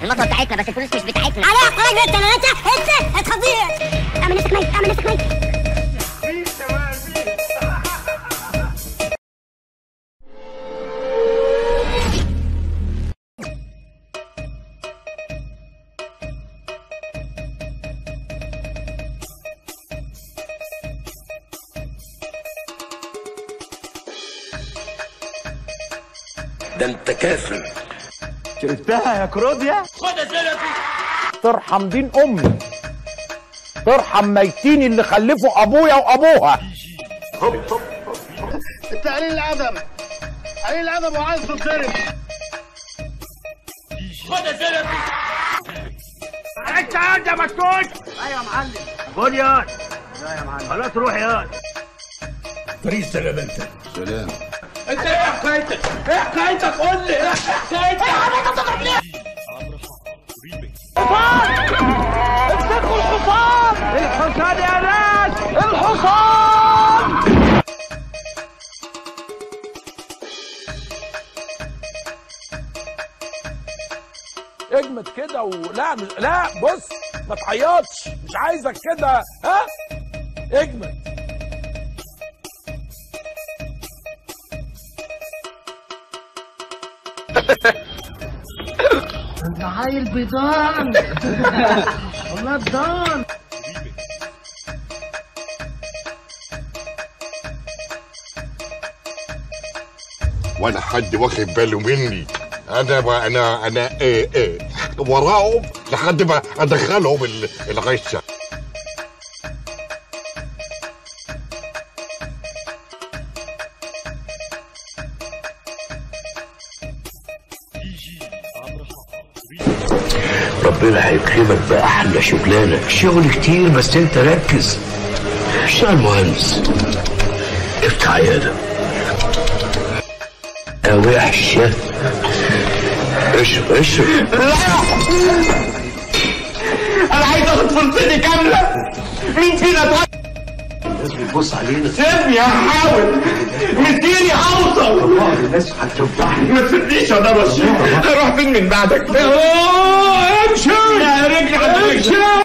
المطوه بتاعتنا بس الفلوس مش بتاعتنا على خرج انت انا انت انت هتخضيع اعمل نفسك ميت اعمل نفسك ميت ده انت كافر شربتها يا كروديا ترحم دين امي ترحم ميتين اللي خلفوا ابويا وابوها انت قليل الادب قليل الادب وعايز تتضرب انت قاعد يا مسكوت ايوه يا معلم خد يا لا يا معلم خلاص روح يا فريد سلام انت سلام انت ايه حكايتك؟ ايه حكايتك قول لي ايه حكايتك؟ يا عم انت بتضرب ليه؟ حصان امسكوا الحصان الحصان يا ناس الحصان اجمد كده ولا مش لا بص ما تعيطش مش عايزك كده ها اجمد عيل بيضان والله بيضان ولا حد واخد باله مني انا بقى انا انا ايه ايه وراهم لحد ما ادخلهم ال- الغشه ربنا هيكرمك بأحلى شغلانة شغل كتير بس انت ركز اشتغل مهندس افتح عيادة وحشة اشرب اشرب انا عايز اخد فرصتي كامله مين فينا طيب الناس بتبص علينا سيبني هحاول مديني هوصل الناس هتفضحني ما تسيبنيش انا بس هروح فين من بعدك امشي يا رجلي امشي